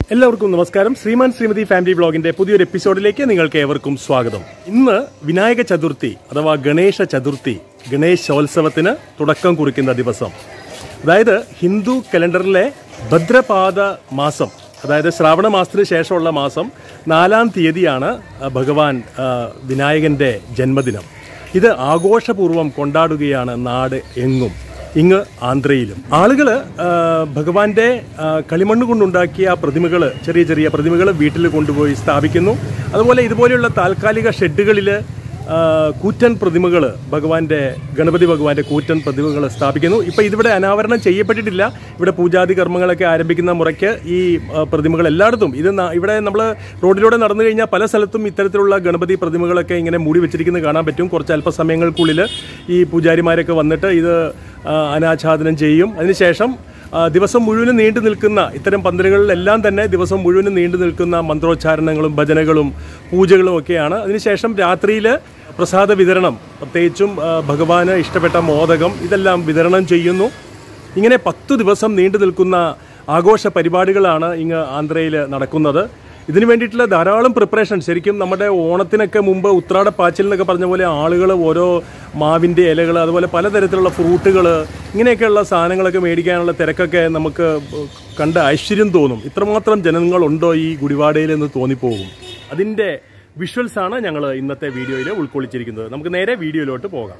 എല്ലാവർക്കും നമസ്കാരം ശ്രീമാൻ ശ്രീമതി ഫാമിലി ബ്ലോഗിന്റെ പുതിയൊരു എപ്പിസോഡിലേക്ക് നിങ്ങൾക്ക് ഏവർക്കും സ്വാഗതം ഇന്ന് വിനായക ചതുർത്ഥി അഥവാ ഗണേശ ചതുർത്ഥി ഗണേശോത്സവത്തിന് തുടക്കം കുറിക്കുന്ന ദിവസം അതായത് ഹിന്ദു കലണ്ടറിലെ ഭദ്രപാദ മാസം അതായത് ശ്രാവണ മാസത്തിന് ശേഷമുള്ള മാസം നാലാം തീയതിയാണ് ആ, ഭഗവാൻ ആ, വിനായകന്റെ ജന്മദിനം ഇത് ആഘോഷപൂർവ്വം കൊണ്ടാടുകയാണ് നാട് എങ്ങും ഇങ്ങ് ആന്ധ്രയിലും ആളുകള് ആ, ഭഗവാന്റെ ആ, കളിമണ്ണ് കൊണ്ടുണ്ടാക്കിയ പ്രതിമകൾ ചെറിയ ചെറിയ പ്രതിമകൾ വീട്ടിൽ കൊണ്ടുപോയി സ്ഥാപിക്കുന്നു അതുപോലെ ഇതുപോലെയുള്ള താൽക്കാലിക ഷെഡുകളിൽ കൂറ്റൻ പ്രതിമകൾ ഭഗവാന്റെ ഗണപതി ഭഗവാന്റെ കൂറ്റൻ പ്രതിമകൾ സ്ഥാപിക്കുന്നു ഇപ്പം ഇതിവിടെ അനാവരണം ചെയ്യപ്പെട്ടിട്ടില്ല ഇവിടെ പൂജാതി കർമ്മങ്ങളൊക്കെ ആരംഭിക്കുന്ന മുറയ്ക്ക് ഈ ആ, പ്രതിമകൾ എല്ലായിടത്തും ഇത് ന- ഇവിടെ നമ്മൾ റോഡിലൂടെ നടന്നു കഴിഞ്ഞാൽ പല സ്ഥലത്തും ഇത്തരത്തിലുള്ള ഗണപതി പ്രതിമകളൊക്കെ ഇങ്ങനെ മൂടി വെച്ചിരിക്കുന്നത് കാണാൻ പറ്റും കുറച്ച് അല്പസമയങ്ങൾക്കുള്ളിൽ ഈ പൂജാരിമാരൊക്കെ വന്നിട്ട് ഇത് ആ, അനാച്ഛാദനം ചെയ്യും അതിനുശേഷം ആ, ദിവസം മുഴുവനും നീണ്ടു നിൽക്കുന്ന ഇത്തരം പന്തലുകളിലെല്ലാം തന്നെ ദിവസം മുഴുവനും നീണ്ടു നിൽക്കുന്ന മന്ത്രോച്ചാരണങ്ങളും ഭജനകളും പൂജകളും ഒക്കെയാണ് അതിനുശേഷം രാത്രിയിൽ പ്രസാദ വിതരണം പ്രത്യേകിച്ചും ആ, ഭഗവാന് ഇഷ്ടപ്പെട്ട മോദകം ഇതെല്ലാം വിതരണം ചെയ്യുന്നു ഇങ്ങനെ പത്തു ദിവസം നീണ്ടു നിൽക്കുന്ന ആഘോഷ പരിപാടികളാണ് ഇങ്ങ് ആന്ധ്രയിൽ നടക്കുന്നത് ഇതിനു വേണ്ടിയിട്ടുള്ള ധാരാളം പ്രിപ്പറേഷൻ ശരിക്കും നമ്മുടെ ഓണത്തിനൊക്കെ മുമ്പ് ഉത്രാടപ്പാച്ചിൽ എന്നൊക്കെ പറഞ്ഞ പോലെ ആളുകൾ ഓരോ മാവിൻ്റെ ഇലകൾ അതുപോലെ പലതരത്തിലുള്ള ഫ്രൂട്ടുകൾ ഇങ്ങനെയൊക്കെയുള്ള സാധനങ്ങളൊക്കെ മേടിക്കാനുള്ള തിരക്കൊക്കെ നമുക്ക് കണ്ട് ഐശ്വര്യം തോന്നും ഇത്രമാത്രം ജനങ്ങളുണ്ടോ ഈ ഗുഡിവാഡയിൽ എന്ന് തോന്നിപ്പോകും അതിൻ്റെ വിഷ്വൽസ് ആണ് ഞങ്ങൾ ഇന്നത്തെ വീഡിയോയിൽ ഉൾക്കൊള്ളിച്ചിരിക്കുന്നത് നമുക്ക് നേരെ വീഡിയോയിലോട്ട് പോകാം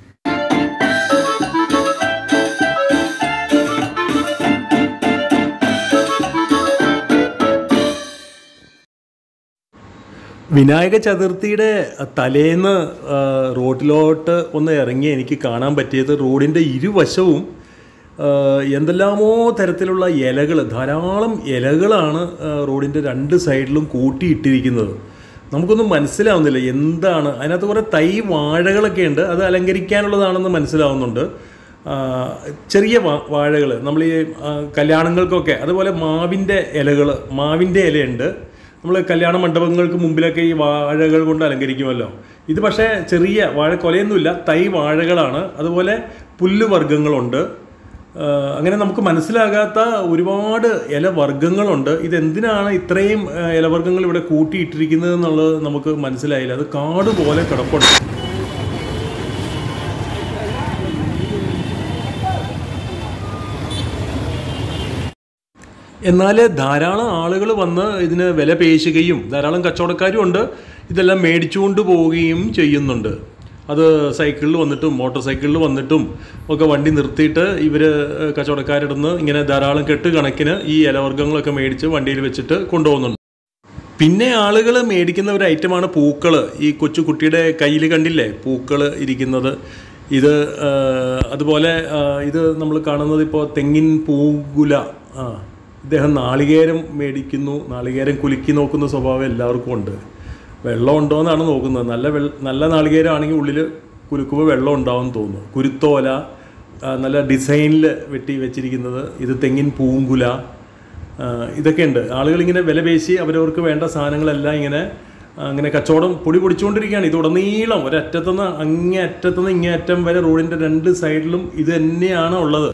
വിനായക ചതുർത്ഥിയുടെ തലേന്ന് ആ, റോഡിലോട്ട് ഒന്ന് ഇറങ്ങി എനിക്ക് കാണാൻ പറ്റിയത് റോഡിൻ്റെ ഇരുവശവും ആ, എന്തെല്ലാമോ തരത്തിലുള്ള ഇലകൾ ധാരാളം ഇലകളാണ് ആ, റോഡിൻ്റെ രണ്ട് സൈഡിലും കൂട്ടിയിട്ടിരിക്കുന്നത് നമുക്കൊന്നും മനസ്സിലാവുന്നില്ല എന്താണ് അതിനകത്ത് കുറേ തൈ വാഴകളൊക്കെ ഉണ്ട് അത് അലങ്കരിക്കാനുള്ളതാണെന്ന് മനസ്സിലാവുന്നുണ്ട് ആ, ചെറിയ വാഴകൾ നമ്മൾ ഈ ആ, കല്യാണങ്ങൾക്കൊക്കെ അതുപോലെ മാവിൻ്റെ ഇലകൾ മാവിൻ്റെ ഇലയുണ്ട് നമ്മൾ കല്യാണ മണ്ഡപങ്ങൾക്ക് മുമ്പിലൊക്കെ ഈ വാഴകൾ കൊണ്ട് അലങ്കരിക്കുമല്ലോ ഇത് പക്ഷേ ചെറിയ വാഴക്കൊലയൊന്നുമില്ല തൈ വാഴകളാണ് അതുപോലെ പുല്ലുവർഗ്ഗങ്ങളുണ്ട് ആ, അങ്ങനെ നമുക്ക് മനസ്സിലാകാത്ത ഒരുപാട് ഇലവർഗ്ഗങ്ങളുണ്ട് ഇതെന്തിനാണ് ഇത്രയും ആ, ഇലവർഗ്ഗങ്ങൾ ഇവിടെ കൂട്ടിയിട്ടിരിക്കുന്നത് എന്നുള്ളത് നമുക്ക് മനസ്സിലായില്ല അത് കാട് പോലെ കിടപ്പുണ്ട് എന്നാൽ ധാരാളം ആളുകൾ വന്ന് ഇതിന് വില പേശുകയും ധാരാളം കച്ചവടക്കാരും ഉണ്ട് ഇതെല്ലാം മേടിച്ചുകൊണ്ട് പോവുകയും ചെയ്യുന്നുണ്ട് അത് സൈക്കിളിൽ വന്നിട്ടും മോട്ടോർ സൈക്കിളിൽ വന്നിട്ടും ഒക്കെ വണ്ടി നിർത്തിയിട്ട് ഇവർ കച്ചവടക്കാരിടുന്ന് ഇങ്ങനെ ധാരാളം കെട്ട് കണക്കിന് ഈ ഇലവർഗ്ഗങ്ങളൊക്കെ മേടിച്ച് വണ്ടിയിൽ വെച്ചിട്ട് കൊണ്ടുപോകുന്നുണ്ട് പിന്നെ ആളുകൾ മേടിക്കുന്ന ഒരു ഐറ്റമാണ് പൂക്കൾ ഈ കൊച്ചു കുട്ടിയുടെ കയ്യിൽ കണ്ടില്ലേ പൂക്കൾ ഇരിക്കുന്നത് ഇത് ആ, അതുപോലെ ആ, ഇത് നമ്മൾ കാണുന്നത് ഇപ്പോൾ തെങ്ങിൻ പൂങ്കുല ആ ഇദ്ദേഹം നാളികേരം മേടിക്കുന്നു നാളികേരം കുലുക്കി നോക്കുന്ന സ്വഭാവം എല്ലാവർക്കും ഉണ്ട് വെള്ളം ഉണ്ടോ എന്നാണ് നോക്കുന്നത് നല്ല വെള്ള നല്ല നാളികേരം ആണെങ്കിൽ ഉള്ളിൽ കുലുക്കുമ്പോൾ വെള്ളം ഉണ്ടാവും തോന്നുന്നു കുരുത്തോല ആ, നല്ല ഡിസൈനിൽ വെട്ടി വെച്ചിരിക്കുന്നത് ഇത് തെങ്ങിൻ പൂങ്കുല ആ, ഇതൊക്കെയുണ്ട് ആളുകൾ ഇങ്ങനെ വില പേശി അവരവർക്ക് വേണ്ട സാധനങ്ങളെല്ലാം ഇങ്ങനെ ആ, അങ്ങനെ കച്ചവടം പൊടി പൊടിച്ചുകൊണ്ടിരിക്കുകയാണ് ഇത് ഉടനീളം ഒരറ്റത്തുനിന്ന് അങ്ങേ അറ്റത്തുനിന്ന് ഇങ്ങേ അറ്റം വരെ റോഡിൻ്റെ രണ്ട് സൈഡിലും ഇത് തന്നെയാണ് ഉള്ളത്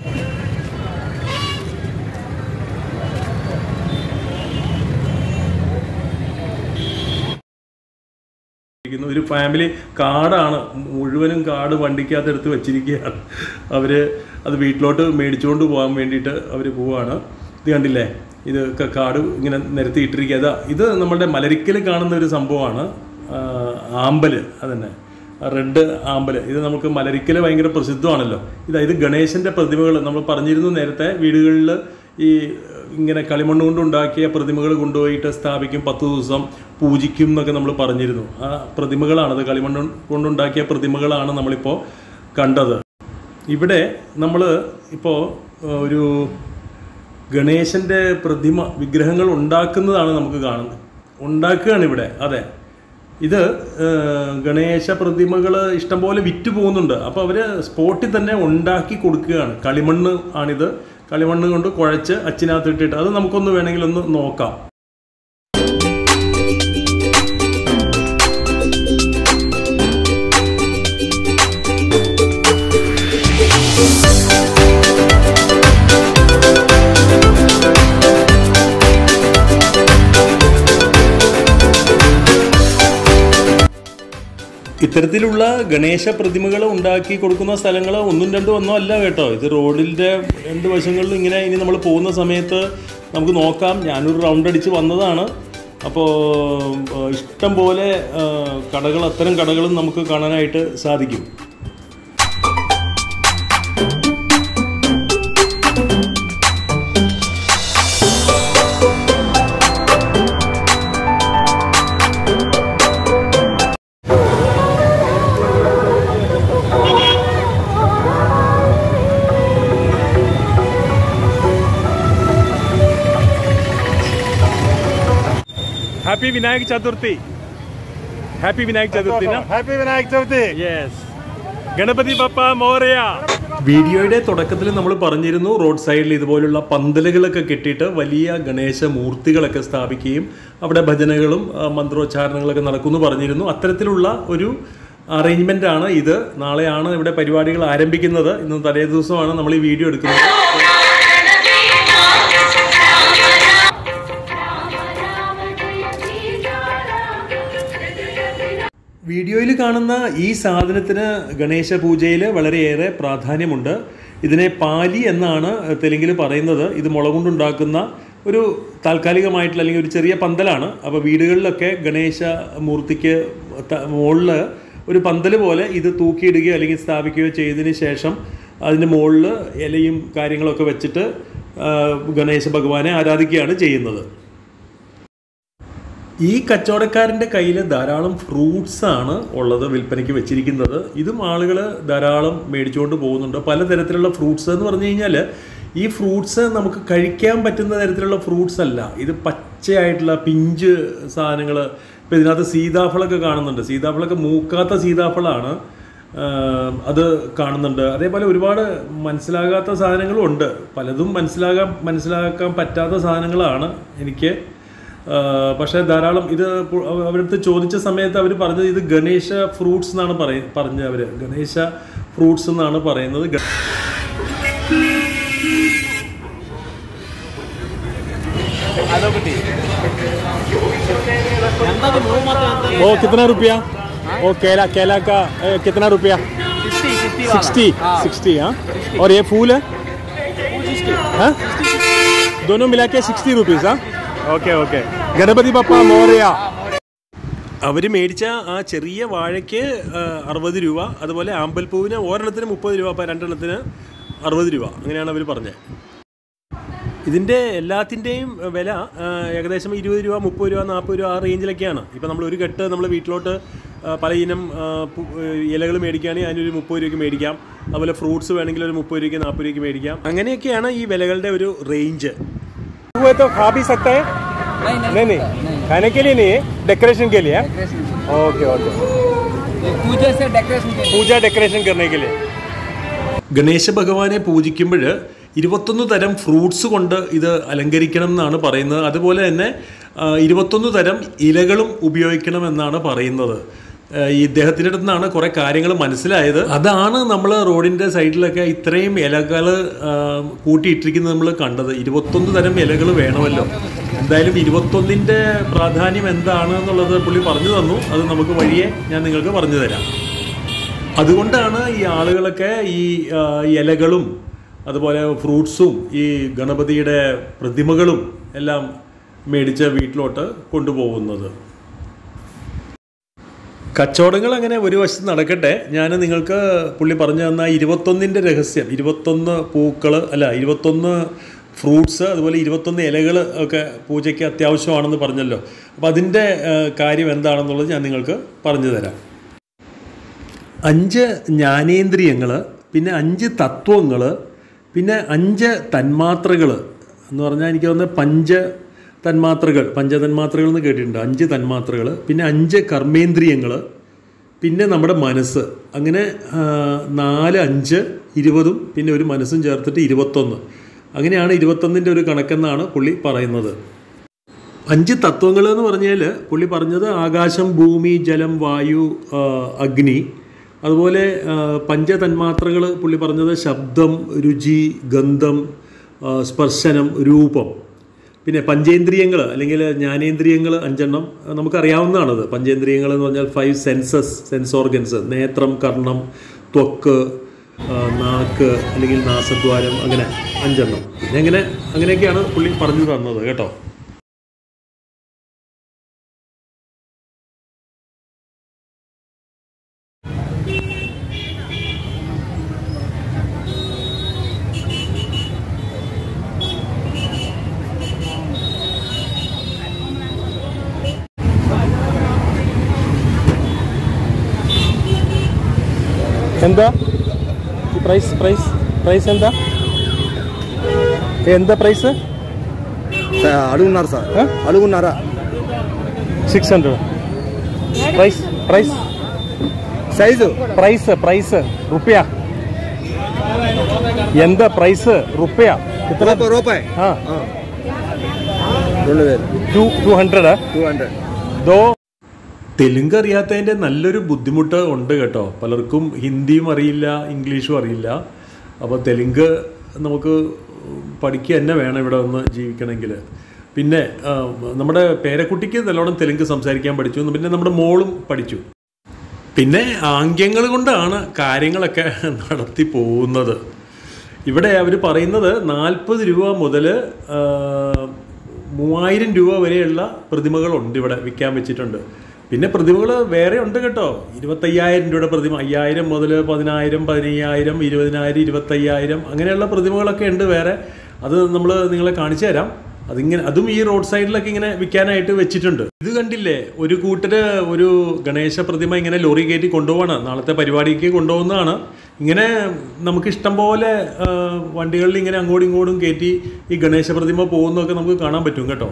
ഇരിക്കുന്നു. ഒരു ഫാമിലി കാടാണ് മുഴുവനും കാട് വണ്ടിക്കകത്ത് എടുത്ത് വെച്ചിരിക്കുകയാണ് അവർ അത് വീട്ടിലോട്ട് മേടിച്ചുകൊണ്ട് പോകാൻ വേണ്ടിയിട്ട് അവർ പോവാണ് ഇത് കണ്ടില്ലേ ഇത് ഒക്കെ കാട് ഇങ്ങനെ നിരത്തി ഇട്ടിരിക്കുക ഇതാ ഇത് നമ്മുടെ മലരിക്കൽ കാണുന്ന ഒരു സംഭവമാണ് ആ, ആമ്പല് അതന്നെ റെഡ് ആമ്പല് ഇത് നമുക്ക് മലരിക്കൽ ഭയങ്കര പ്രസിദ്ധമാണല്ലോ ഇതാ ഇത് ഗണേശന്റെ പ്രതിമകൾ നമ്മൾ പറഞ്ഞിരുന്നു നേരത്തെ വീടുകളിൽ ഈ ഇങ്ങനെ കളിമണ്ണ് കൊണ്ട് ഉണ്ടാക്കിയ പ്രതിമകൾ കൊണ്ടുപോയിട്ട് സ്ഥാപിക്കും പത്ത് ദിവസം പൂജിക്കും എന്നൊക്കെ നമ്മൾ പറഞ്ഞിരുന്നു ആ പ്രതിമകളാണത് കളിമണ്ണ് കൊണ്ടുണ്ടാക്കിയ പ്രതിമകളാണ് നമ്മളിപ്പോൾ കണ്ടത് ഇവിടെ നമ്മൾ ഇപ്പോൾ ഒരു ഗണേശൻ്റെ പ്രതിമ വിഗ്രഹങ്ങൾ ഉണ്ടാക്കുന്നതാണ് നമുക്ക് കാണുന്നത് ഉണ്ടാക്കുകയാണ് ഇവിടെ അതെ ഇത് ഏഹ്, ഗണേശ പ്രതിമകൾ ഇഷ്ടംപോലെ വിറ്റ് പോകുന്നുണ്ട് അപ്പോൾ അവർ സ്പോട്ടിൽ തന്നെ ഉണ്ടാക്കി കൊടുക്കുകയാണ് കളിമണ്ണ് ആണിത് കളിമണ്ണ് കൊണ്ട് കുഴച്ച് അച്ചിനകത്ത് ഇട്ടിട്ട് അത് നമുക്കൊന്ന് വേണമെങ്കിൽ ഒന്ന് നോക്കാം ഇത്തരത്തിലുള്ള ഗണേശ പ്രതിമകൾ ഉണ്ടാക്കി കൊടുക്കുന്ന സ്ഥലങ്ങൾ ഒന്നും രണ്ടും ഒന്നും അല്ല കേട്ടോ ഇത് റോഡിൻ്റെ രണ്ട് വശങ്ങളിലും ഇങ്ങനെ ഇനി നമ്മൾ പോകുന്ന സമയത്ത് നമുക്ക് നോക്കാം ഞാനൊരു റൗണ്ട് അടിച്ച് വന്നതാണ് അപ്പോൾ ഏഹ്, ഇഷ്ടം പോലെ ഏഹ്, കടകൾ അത്തരം കടകളും നമുക്ക് കാണാനായിട്ട് സാധിക്കും happy Vinayaka Chaturthi happy Vinayaka Chaturthi happy Vinayak Chavithi yes Ganapati Bappa Morya വീഡിയോയുടെ തുടക്കത്തിൽ നമ്മൾ പറഞ്ഞിരുന്നു റോഡ് സൈഡിൽ ഇതുപോലുള്ള പന്തലുകളൊക്കെ കെട്ടിയിട്ട് വലിയ ഗണേശ മൂർത്തികളൊക്കെ സ്ഥാപിക്കുകയും അവിടെ ഭജനകളും ആ, മന്ത്രോച്ചാരണങ്ങളൊക്കെ നടക്കുമെന്ന് പറഞ്ഞിരുന്നു അത്തരത്തിലുള്ള ഒരു അറേഞ്ച്മെന്റ് ആണ് ഇത് നാളെയാണ് ഇവിടെ പരിപാടികൾ ആരംഭിക്കുന്നത് ഇന്ന് തലേ ദിവസമാണ് നമ്മൾ ഈ വീഡിയോ എടുക്കുന്നത് വീഡിയോയിൽ കാണുന്ന ഈ സാധനത്തിന് ഗണേശ പൂജയിൽ വളരെയേറെ പ്രാധാന്യമുണ്ട് ഇതിനെ പാലി എന്നാണ് തെലുങ്കിൽ പറയുന്നത് ഇത് മുള കൊണ്ടുണ്ടാക്കുന്ന ഒരു താൽക്കാലികമായിട്ടുള്ള അല്ലെങ്കിൽ ഒരു ചെറിയ പന്തലാണ് അപ്പോൾ വീടുകളിലൊക്കെ ഗണേശ മൂർത്തിക്ക് മുകളിൽ ഒരു പന്തൽ പോലെ ഇത് തൂക്കിയിടുകയോ അല്ലെങ്കിൽ സ്ഥാപിക്കുകയോ ചെയ്തതിന് ശേഷം അതിൻ്റെ മുകളിൽ ഇലയും കാര്യങ്ങളൊക്കെ വെച്ചിട്ട് ആ, ഗണേശ ഭഗവാനെ ആരാധിക്കുകയാണ് ചെയ്യുന്നത് ഈ കച്ചവടക്കാരൻ്റെ കയ്യിൽ ധാരാളം ഫ്രൂട്ട്സ് ആണ് ഉള്ളത് വിൽപ്പനയ്ക്ക് വെച്ചിരിക്കുന്നത് ഇതും ആളുകൾ ധാരാളം മേടിച്ചുകൊണ്ട് പോകുന്നുണ്ട് പലതരത്തിലുള്ള ഫ്രൂട്ട്സ് എന്ന് പറഞ്ഞു കഴിഞ്ഞാൽ ഈ ഫ്രൂട്ട്സ് നമുക്ക് കഴിക്കാൻ പറ്റുന്ന തരത്തിലുള്ള ഫ്രൂട്ട്സ് അല്ല ഇത് പച്ചയായിട്ടുള്ള പിഞ്ച് സാധനങ്ങൾ ഇപ്പോൾ ഇതിനകത്ത് സീതാഫളമൊക്കെ കാണുന്നുണ്ട് സീതാഫളമൊക്കെ മൂക്കാത്ത സീതാഫളമാണ് ആഹ് അത് കാണുന്നുണ്ട് അതേപോലെ ഒരുപാട് മനസ്സിലാകാത്ത സാധനങ്ങളും ഉണ്ട് പലതും മനസ്സിലാകാൻ മനസ്സിലാക്കാൻ പറ്റാത്ത സാധനങ്ങളാണ് എനിക്ക് ആഹ് പക്ഷേ ധാരാളം ഇത് പു- അവ- അവരടുത്ത് ചോദിച്ച സമയത്ത് അവർ പറഞ്ഞത് ഇത് ഗണേശ ഫ്രൂട്ട്സ് എന്നാണ് പറയ പറഞ്ഞത് അവർ ഗണേശ ഫ്രൂട്ട്സ് എന്നാണ് പറയുന്നത് ഗ- ओ कितना रुपया ओ केला केला का ए, कितना रुपया सिक्सटी सिक्सटी हाँ और ये फूल है हाँ दोनों मिला के सिक्सटी रुपीज़ हाँ ഓക്കെ ഓക്കെ ഗണപതി പപ്പ മോറയ അവർ മേടിച്ച ആ ചെറിയ വാഴയ്ക്ക് ആ, അറുപത് രൂപ അതുപോലെ ആമ്പൽപ്പൂവിന് ഒരെണ്ണത്തിന് മുപ്പത് രൂപ അപ്പോൾ രണ്ടെണ്ണത്തിന് അറുപത് രൂപ അങ്ങനെയാണ് അവർ പറഞ്ഞത് ഇതിൻ്റെ എല്ലാത്തിൻ്റെയും വില ആ, ഏകദേശം ഇരുപത് രൂപ മുപ്പത് രൂപ നാൽപ്പത് രൂപ ആ റേഞ്ചിലൊക്കെയാണ് ഇപ്പോൾ നമ്മൾ ഒരു കെട്ട് നമ്മൾ വീട്ടിലോട്ട് ആ, പല ഇനം ഇലകൾ മേടിക്കുകയാണെങ്കിൽ അതിനൊരു മുപ്പത് രൂപയ്ക്ക് മേടിക്കാം അതുപോലെ ഫ്രൂട്ട്സ് വേണമെങ്കിൽ ഒരു മുപ്പത് രൂപയ്ക്ക് നാൽപ്പത് രൂപയ്ക്ക് മേടിക്കാം അങ്ങനെയൊക്കെയാണ് ഈ വിലകളുടെ ഒരു റേഞ്ച് तो खा भी सकता है नहीं नहीं नहीं नहीं खाने के लिए नहीं है डेकोरेशन के लिए ओके ओके पूजा से डेकोरेशन के പൂജ ഡെക്കറേഷൻ करने के लिए ഗണേശ ഭഗവാനെ പൂജിക്കുമ്പോൾ ഇരുപത്തൊന്ന് തരം ഫ്രൂട്ട്സ് കൊണ്ട് ഇത് അലങ്കരിക്കണം എന്നാണ് പറയുന്നത് അതുപോലെ തന്നെ ആ, ഇരുപത്തൊന്ന് തരം ഇലകളും ഉപയോഗിക്കണമെന്നാണ് പറയുന്നത് ആ, ഈ ഇദ്ദേഹത്തിൻ്റെ അടുത്ത് നിന്നാണ് കുറേ കാര്യങ്ങൾ മനസ്സിലായത് അതാണ് നമ്മൾ റോഡിൻ്റെ സൈഡിലൊക്കെ ഇത്രയും ഇലകൾ കൂട്ടിയിട്ടിരിക്കുന്നത് നമ്മൾ കണ്ടത് ഇരുപത്തൊന്ന് തരം ഇലകൾ വേണമല്ലോ എന്തായാലും ഇരുപത്തൊന്നിൻ്റെ പ്രാധാന്യം എന്താണ് എന്നുള്ളത് പുള്ളി പറഞ്ഞു തന്നു അത് നമുക്ക് വഴിയെ ഞാൻ നിങ്ങൾക്ക് പറഞ്ഞു തരാം അതുകൊണ്ടാണ് ഈ ആളുകളൊക്കെ ഈ ആ, ഇലകളും അതുപോലെ ഫ്രൂട്ട്സും ഈ ഗണപതിയുടെ പ്രതിമകളും എല്ലാം മേടിച്ച് വീട്ടിലോട്ട് കൊണ്ടുപോകുന്നത് കച്ചവടങ്ങൾ അങ്ങനെ ഒരു വശത്ത് നടക്കട്ടെ ഞാൻ നിങ്ങൾക്ക് പുള്ളി പറഞ്ഞു തന്ന ഇരുപത്തൊന്നിൻ്റെ രഹസ്യം ഇരുപത്തൊന്ന് പൂക്കൾ അല്ല ഇരുപത്തൊന്ന് ഫ്രൂട്ട്സ് അതുപോലെ ഇരുപത്തൊന്ന് ഇലകൾ ഒക്കെ പൂജയ്ക്ക് അത്യാവശ്യമാണെന്ന് പറഞ്ഞല്ലോ അപ്പോൾ അതിൻ്റെ ആ, കാര്യം എന്താണെന്നുള്ളത് ഞാൻ നിങ്ങൾക്ക് പറഞ്ഞു തരാം അഞ്ച് ജ്ഞാനേന്ദ്രിയങ്ങൾ പിന്നെ അഞ്ച് തത്വങ്ങൾ പിന്നെ അഞ്ച് തന്മാത്രകൾ എന്ന് പറഞ്ഞാൽ എനിക്ക് തോന്നുന്നത് പഞ്ച തന്മാത്രകൾ പഞ്ചതന്മാത്രകൾ എന്ന് കേട്ടിട്ടുണ്ട് അഞ്ച് തന്മാത്രകൾ പിന്നെ അഞ്ച് കർമ്മേന്ദ്രിയങ്ങൾ പിന്നെ നമ്മുടെ മനസ്സ് അങ്ങനെ ആ, നാല് അഞ്ച് ഇരുപതും പിന്നെ ഒരു മനസ്സും ചേർത്തിട്ട് ഇരുപത്തൊന്ന് അങ്ങനെയാണ് ഇരുപത്തൊന്നിൻ്റെ ഒരു കണക്കെന്നാണ് പുള്ളി പറയുന്നത് അഞ്ച് തത്വങ്ങൾ എന്ന് പറഞ്ഞാൽ പുള്ളി പറഞ്ഞത് ആകാശം ഭൂമി ജലം വായു ആ, അഗ്നി അതുപോലെ ആ, പഞ്ചതന്മാത്രകൾ പുള്ളി പറഞ്ഞത് ശബ്ദം രുചി ഗന്ധം ആ, സ്പർശനം രൂപം പിന്നെ പഞ്ചേന്ദ്രിയങ്ങൾ അല്ലെങ്കിൽ ജ്ഞാനേന്ദ്രിയങ്ങൾ അഞ്ചെണ്ണം അഹ് നമുക്കറിയാവുന്നതാണത് പഞ്ചേന്ദ്രിയങ്ങൾ എന്ന് പറഞ്ഞാൽ ഫൈവ് സെൻസസ് സെൻസ് ഓർഗൻസ് നേത്രം കർണം ത്വക്ക് ആ, നാക്ക് അല്ലെങ്കിൽ നാസദ്വാരം അങ്ങനെ അഞ്ചെണ്ണം പിന്നെ അങ്ങനെ അങ്ങനെയൊക്കെയാണ് പുള്ളി പറഞ്ഞു തന്നത് കേട്ടോ എന്താ ഈ പ്രൈസ് പ്രൈസ് പ്രൈസ് എന്താ എന്താ പ്രൈസ് సార్ అడుగున్నారు సార్ ఆ? అడుగున్నారా six hundred price price size price price റുപ്യ എന്താ പ്രൈസ് റുപ്യ ഇത്ര రూపాయి రూపాయి ആ ఆ. రెండు వేలు two two hundred two hundred ദോ തെലുങ്ക് അറിയാത്തതിൻ്റെ നല്ലൊരു ബുദ്ധിമുട്ട് ഉണ്ട് കേട്ടോ പലർക്കും ഹിന്ദിയും അറിയില്ല ഇംഗ്ലീഷും അറിയില്ല അപ്പോൾ തെലുങ്ക് നമുക്ക് പഠിക്കുക തന്നെ വേണം ഇവിടെ ഒന്ന് ജീവിക്കണമെങ്കിൽ പിന്നെ ആ, നമ്മുടെ പേരക്കുട്ടിക്ക് നല്ലോണം തെലുങ്ക് സംസാരിക്കാൻ പഠിച്ചു പിന്നെ നമ്മുടെ മോളും പഠിച്ചു പിന്നെ ആംഗ്യങ്ങൾ കൊണ്ടാണ് കാര്യങ്ങളൊക്കെ നടത്തി പോകുന്നത് ഇവിടെ അവർ പറയുന്നത് നാൽപ്പത് രൂപ മുതൽ മൂവായിരം രൂപ വരെയുള്ള പ്രതിമകളുണ്ട് ഇവിടെ വിൽക്കാൻ വെച്ചിട്ടുണ്ട് പിന്നെ പ്രതിമകൾ വേറെ ഉണ്ട് കേട്ടോ ഇരുപത്തയ്യായിരം രൂപയുടെ പ്രതിമ അയ്യായിരം മുതൽ പതിനായിരം പതിനയ്യായിരം ഇരുപതിനായിരം ഇരുപത്തയ്യായിരം അങ്ങനെയുള്ള പ്രതിമകളൊക്കെ ഉണ്ട് വേറെ അത് നമ്മൾ നിങ്ങളെ കാണിച്ചു തരാം അതിങ്ങനെ അതും ഈ റോഡ് സൈഡിലൊക്കെ ഇങ്ങനെ വിൽക്കാനായിട്ട് വെച്ചിട്ടുണ്ട് ഇത് കണ്ടില്ലേ ഒരു കൂട്ടര് ഒരു ഗണേശ പ്രതിമ ഇങ്ങനെ ലോറി കയറ്റി കൊണ്ടുപോവാണ് നാളത്തെ പരിപാടിക്ക് കൊണ്ടുപോകുന്നതാണ് ഇങ്ങനെ നമുക്ക് ഇഷ്ടം പോലെ ആ, വണ്ടികളിൽ ഇങ്ങനെ അങ്ങോട്ടും ഇങ്ങോട്ടും കയറ്റി ഈ ഗണേശ പ്രതിമ പോകുന്നതൊക്കെ നമുക്ക് കാണാൻ പറ്റും കേട്ടോ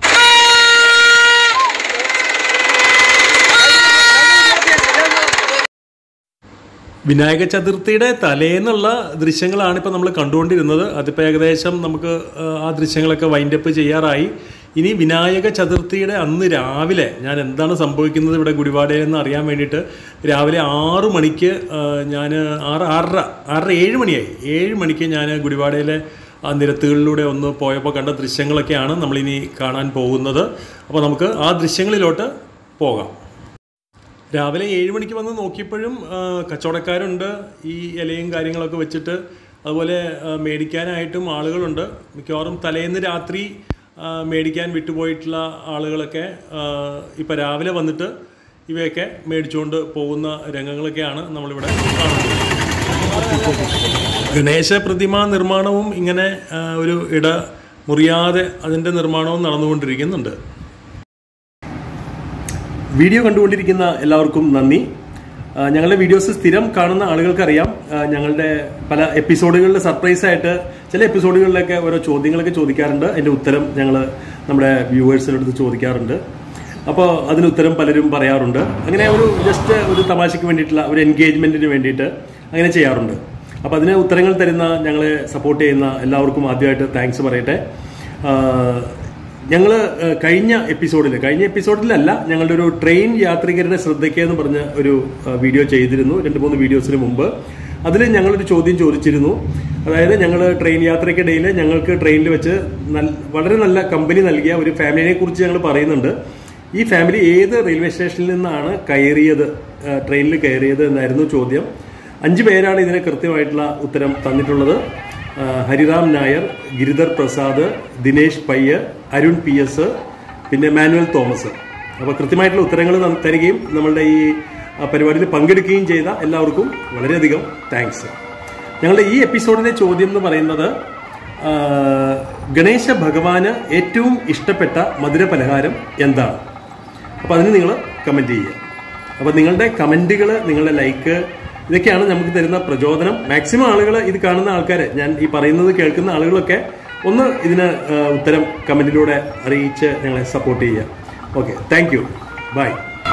വിനായക ചതുർത്ഥിയുടെ തലേന്നുള്ള ദൃശ്യങ്ങളാണ് ഇപ്പോൾ നമ്മൾ കണ്ടുകൊണ്ടിരുന്നത് അതിപ്പോൾ ഏകദേശം നമുക്ക് ആ, ആ ദൃശ്യങ്ങളൊക്കെ വൈൻഡപ്പ് ചെയ്യാറായി ഇനി വിനായക ചതുർത്ഥിയുടെ അന്ന് രാവിലെ ഞാൻ എന്താണ് സംഭവിക്കുന്നത് ഇവിടെ ഗുഡിവാഡയിൽ എന്ന് അറിയാൻ വേണ്ടിയിട്ട് രാവിലെ ആറു മണിക്ക് ഞാൻ ആറ് ആറര ആറര ഏഴ് മണിയായി ഏഴ് മണിക്ക് ഞാൻ ഗുഡിവാഡയിലെ ആ നിരത്തുകളിലൂടെ ഒന്ന് പോയപ്പോൾ കണ്ട ദൃശ്യങ്ങളൊക്കെയാണ് നമ്മളിനി കാണാൻ പോകുന്നത് അപ്പോൾ നമുക്ക് ആ ദൃശ്യങ്ങളിലോട്ട് പോകാം രാവിലെ ഏഴ് മണിക്ക് വന്ന് നോക്കിയപ്പോഴും ആ, കച്ചവടക്കാരുണ്ട് ഈ ഇലയും കാര്യങ്ങളൊക്കെ വെച്ചിട്ട് അതുപോലെ ആ, മേടിക്കാനായിട്ടും ആളുകളുണ്ട് മിക്കവാറും തലേന്ന് രാത്രി ആ, മേടിക്കാൻ വിട്ടുപോയിട്ടുള്ള ആളുകളൊക്കെ ഇപ്പം രാവിലെ വന്നിട്ട് ഇവയൊക്കെ മേടിച്ചുകൊണ്ട് പോകുന്ന രംഗങ്ങളൊക്കെയാണ് നമ്മളിവിടെ കാണുന്നത് ഗണേശ പ്രതിമ നിർമ്മാണവും ഇങ്ങനെ ആ, ഒരു ഇട മുറിയാതെ അതിൻ്റെ നിർമ്മാണവും നടന്നുകൊണ്ടിരിക്കുന്നുണ്ട് വീഡിയോ കണ്ടുകൊണ്ടിരിക്കുന്ന എല്ലാവർക്കും നന്ദി ആ, ഞങ്ങളുടെ വീഡിയോസ് സ്ഥിരം കാണുന്ന ആളുകൾക്കറിയാം ആ, ഞങ്ങളുടെ പല എപ്പിസോഡുകളിൽ സർപ്രൈസ് ആയിട്ട് ചില എപ്പിസോഡുകളിലൊക്കെ ഓരോ ചോദ്യങ്ങളൊക്കെ ചോദിക്കാറുണ്ട് അതിൻ്റെ ഉത്തരം ഞങ്ങൾ നമ്മുടെ വ്യൂവേഴ്സിൻ്റെ അടുത്ത് ചോദിക്കാറുണ്ട് അപ്പോൾ അതിന് ഉത്തരം പലരും പറയാറുണ്ട് അങ്ങനെ ഒരു ജസ്റ്റ് ഒരു തമാശയ്ക്ക് വേണ്ടിയിട്ടുള്ള ഒരു എൻഗേജ്മെൻറ്റിന് വേണ്ടിയിട്ട് അങ്ങനെ ചെയ്യാറുണ്ട് അപ്പോൾ അതിന് ഉത്തരങ്ങൾ തരുന്ന ഞങ്ങളെ സപ്പോർട്ട് ചെയ്യുന്ന എല്ലാവർക്കും ആദ്യമായിട്ട് താങ്ക്സ് പറയട്ടെ ആ, ഞങ്ങൾ കഴിഞ്ഞ എപ്പിസോഡിൽ കഴിഞ്ഞ എപ്പിസോഡിലല്ല ഞങ്ങളുടെ ഒരു ട്രെയിൻ യാത്രികരുടെ ശ്രദ്ധയ്ക്ക് എന്ന് പറഞ്ഞ ഒരു ആ, വീഡിയോ ചെയ്തിരുന്നു രണ്ട് മൂന്ന് വീഡിയോസിന് മുമ്പ് അതിൽ ഞങ്ങളൊരു ചോദ്യം ചോദിച്ചിരുന്നു അതായത് ഞങ്ങൾ ട്രെയിൻ യാത്രയ്ക്കിടയിൽ ഞങ്ങൾക്ക് ട്രെയിനിൽ വെച്ച് നല്ല വളരെ നല്ല കമ്പനി നൽകിയ ഒരു ഫാമിലിനെ കുറിച്ച് ഞങ്ങൾ പറയുന്നുണ്ട് ഈ ഫാമിലി ഏത് റെയിൽവേ സ്റ്റേഷനിൽ നിന്നാണ് കയറിയത് ആ, ട്രെയിനിൽ കയറിയത് എന്നായിരുന്നു ചോദ്യം അഞ്ച് പേരാണ് ഇതിന് കൃത്യമായിട്ടുള്ള ഉത്തരം തന്നിട്ടുള്ളത് ആ, ഹരിറാം നായർ ഗിരിധർ പ്രസാദ് ദിനേശ് പയ്യർ അരുൺ പി എസ് പിന്നെ മാനുവൽ തോമസ് അപ്പോൾ കൃത്യമായിട്ടുള്ള ഉത്തരങ്ങൾ നം- തരികയും നമ്മളുടെ ഈ ആ, പരിപാടിയിൽ പങ്കെടുക്കുകയും ചെയ്ത എല്ലാവർക്കും വളരെയധികം താങ്ക്സ് ഞങ്ങളുടെ ഈ എപ്പിസോഡിന്റെ ചോദ്യം എന്ന് പറയുന്നത് ആ, ഗണേശ ഭഗവാന് ഏറ്റവും ഇഷ്ടപ്പെട്ട മധുര പലഹാരം എന്താണ് അപ്പോൾ അതിന് നിങ്ങൾ കമൻറ്റ് ചെയ്യുക അപ്പോൾ നിങ്ങളുടെ കമൻറ്റുകൾ നിങ്ങളുടെ ലൈക്ക് ഇതൊക്കെയാണ് നമുക്ക് തരുന്ന പ്രചോദനം മാക്സിമം ആളുകൾ ഇത് കാണുന്ന ആൾക്കാർ ഞാൻ ഈ പറയുന്നത് കേൾക്കുന്ന ആളുകളൊക്കെ ഒന്ന് ഇതിന് ആ, ഉത്തരം കമൻറ്റിലൂടെ അറിയിച്ച് ഞങ്ങളെ സപ്പോർട്ട് ചെയ്യുക ഓക്കെ താങ്ക് യു ബൈ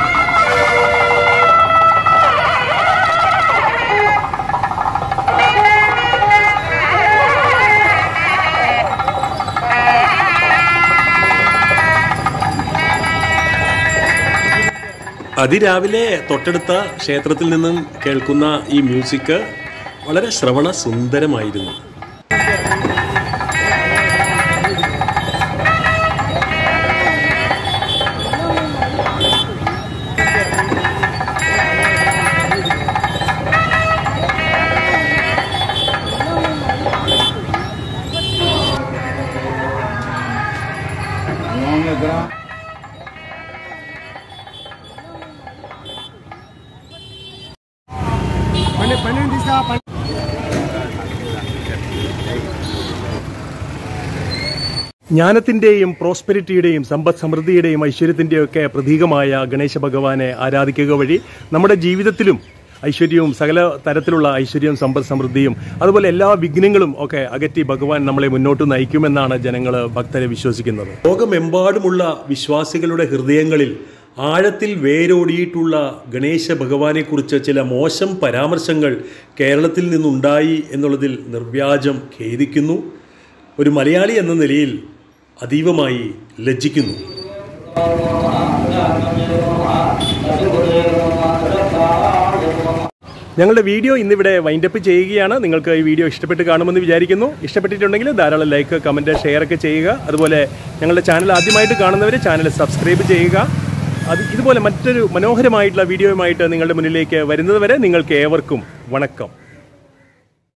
അതിരാവിലെ തൊട്ടടുത്ത ക്ഷേത്രത്തിൽ നിന്നും കേൾക്കുന്ന ഈ മ്യൂസിക് വളരെ ശ്രവണ സുന്ദരമായിരുന്നു ജ്ഞാനത്തിന്റെയും പ്രോസ്പെരിറ്റിയുടെയും സമ്പദ് സമൃദ്ധിയുടെയും ഐശ്വര്യത്തിന്റെയും ഒക്കെ പ്രതീകമായ ഗണേശ ഭഗവാനെ ആരാധിക്കുക വഴി നമ്മുടെ ജീവിതത്തിലും ഐശ്വര്യവും സകല തരത്തിലുള്ള ഐശ്വര്യവും സമ്പദ് സമൃദ്ധിയും അതുപോലെ എല്ലാ വിഘ്നങ്ങളും ഒക്കെ അകറ്റി ഭഗവാൻ നമ്മളെ മുന്നോട്ട് നയിക്കുമെന്നാണ് ജനങ്ങൾ ഭക്തരെ വിശ്വസിക്കുന്നത് ലോകമെമ്പാടുമുള്ള വിശ്വാസികളുടെ ഹൃദയങ്ങളിൽ ആഴത്തിൽ വേരോടിയിട്ടുള്ള ഗണേശ ഭഗവാനെക്കുറിച്ച് ചില മോശം പരാമർശങ്ങൾ കേരളത്തിൽ നിന്നുണ്ടായി എന്നുള്ളതിൽ നിർവ്യാജം ഖേദിക്കുന്നു ഒരു മലയാളി എന്ന നിലയിൽ അതീവമായി ലജ്ജിക്കുന്നു ഞങ്ങളുടെ വീഡിയോ ഇന്നിവിടെ വൈൻഡപ്പ് ചെയ്യുകയാണ് നിങ്ങൾക്ക് ഈ വീഡിയോ ഇഷ്ടപ്പെട്ട് കാണുമെന്ന് വിചാരിക്കുന്നു ഇഷ്ടപ്പെട്ടിട്ടുണ്ടെങ്കിൽ ധാരാളം ലൈക്ക് കമൻറ്റ് ഷെയർ ഒക്കെ ചെയ്യുക അതുപോലെ ഞങ്ങളുടെ ചാനൽ ആദ്യമായിട്ട് കാണുന്നവർ ചാനൽ സബ്സ്ക്രൈബ് ചെയ്യുക അത് ഇതുപോലെ മറ്റൊരു മനോഹരമായിട്ടുള്ള വീഡിയോയുമായിട്ട് നിങ്ങളുടെ മുന്നിലേക്ക് വരുന്നത് വരെ നിങ്ങൾക്ക് ഏവർക്കും വണക്കം